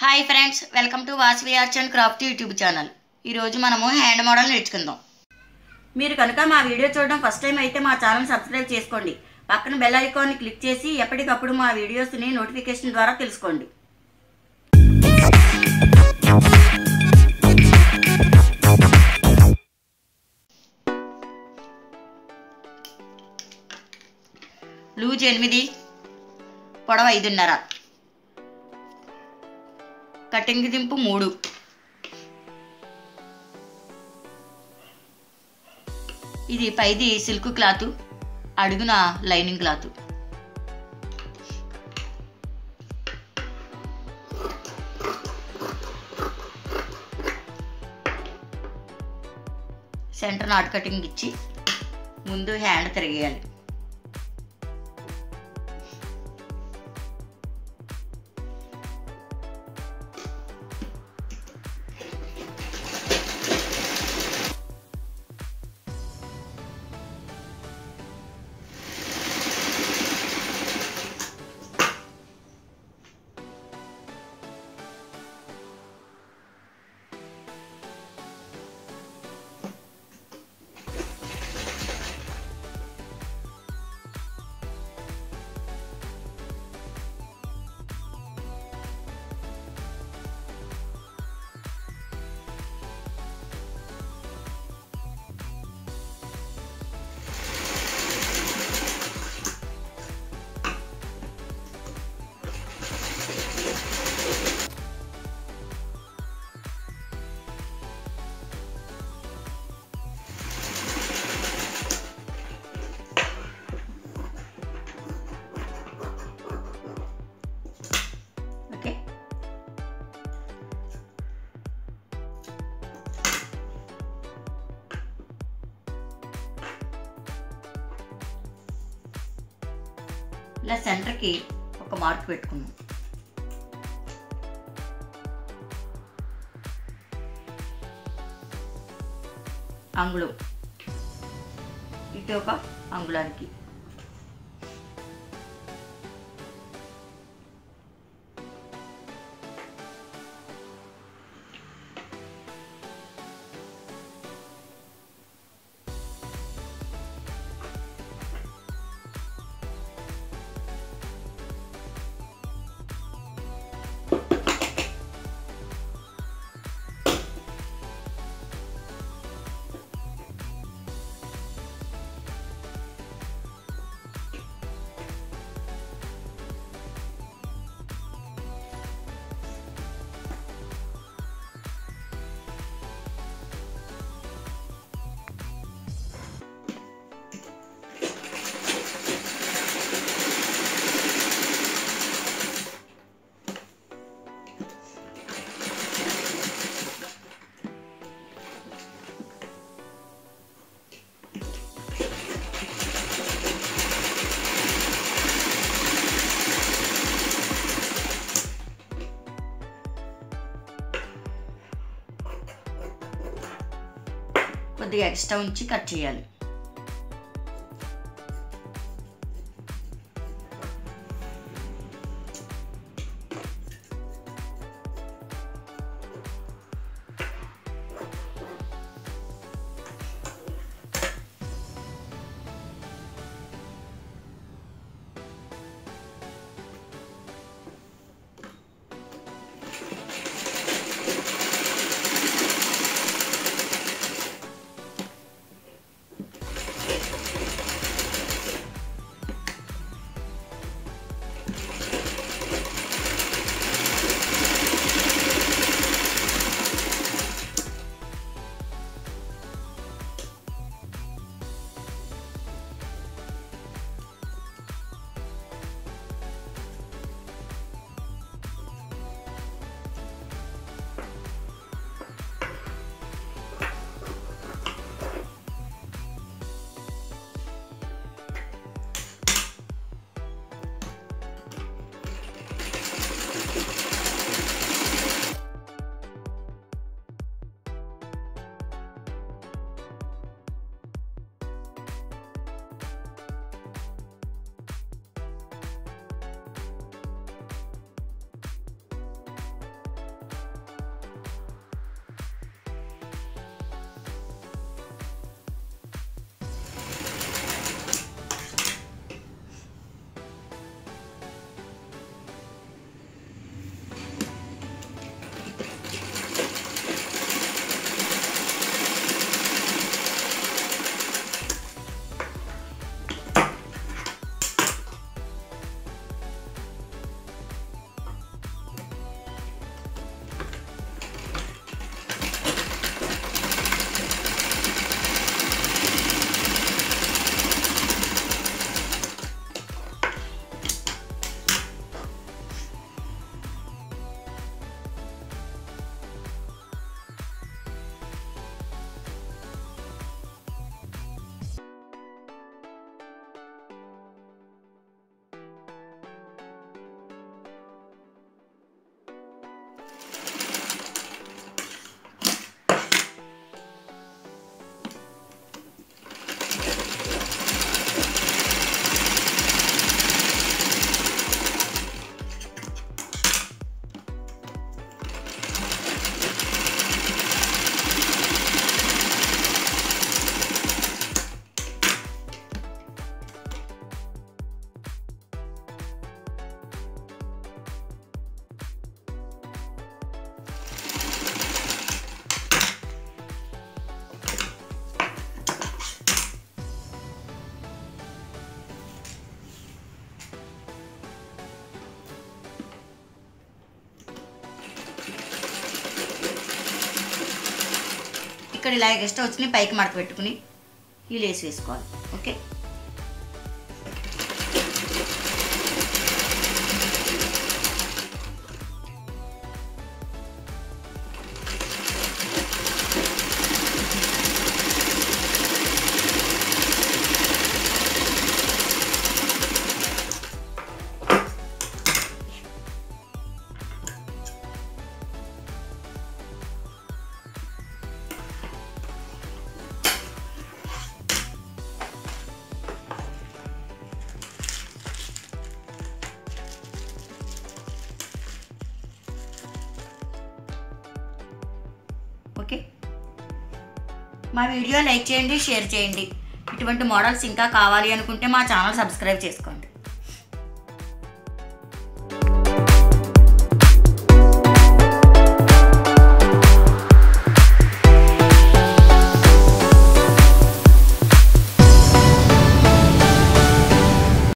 hi friends welcome to Vasavi arts and craft YouTube channel ఈరోజు మనము hand model నేర్చుకుందాం మీరు కనుక మా వీడియో చూడడం ఫస్ట్ టైం అయితే మా ఛానల్ సబ్స్క్రైబ్ చేసుకోండి పక్కన బెల్ ఐకాన్ని క్లిక్ చేసి ఎప్పటికప్పుడు మా వీడియోస్ని నోటిఫికేషన్ ద్వారా తెలుసుకోండి లూజ్ ఎనిమిది పొడవు ఐదున్నర కటింగ్ దింపు మూడు ఇది పైది సిల్క్ క్లాత్ అడుగున lining cloth center knot cutting ఇచ్చి ముందు హ్యాండ్ తిరిగేయాలి ఓకే ఇలా సెంటర్కి ఒక మార్క్ పెట్టుకున్నాం అంగుళం ఇటు ఒక అంగుళానికి కొద్దిగా ఎక్స్ట్రా ఉంచి కట్ చేయాలి ఇక్కడ ఇలా ఎక్స్ట్రా వచ్చినాయి పైకి మడత పెట్టుకుని ఈ లేస్ వేసుకోవాలి ఓకే ఓకే మా వీడియో లైక్ చేయండి షేర్ చేయండి ఇటువంటి మోడల్స్ ఇంకా కావాలి అనుకుంటే మా ఛానల్ సబ్స్క్రైబ్ చేసుకోండి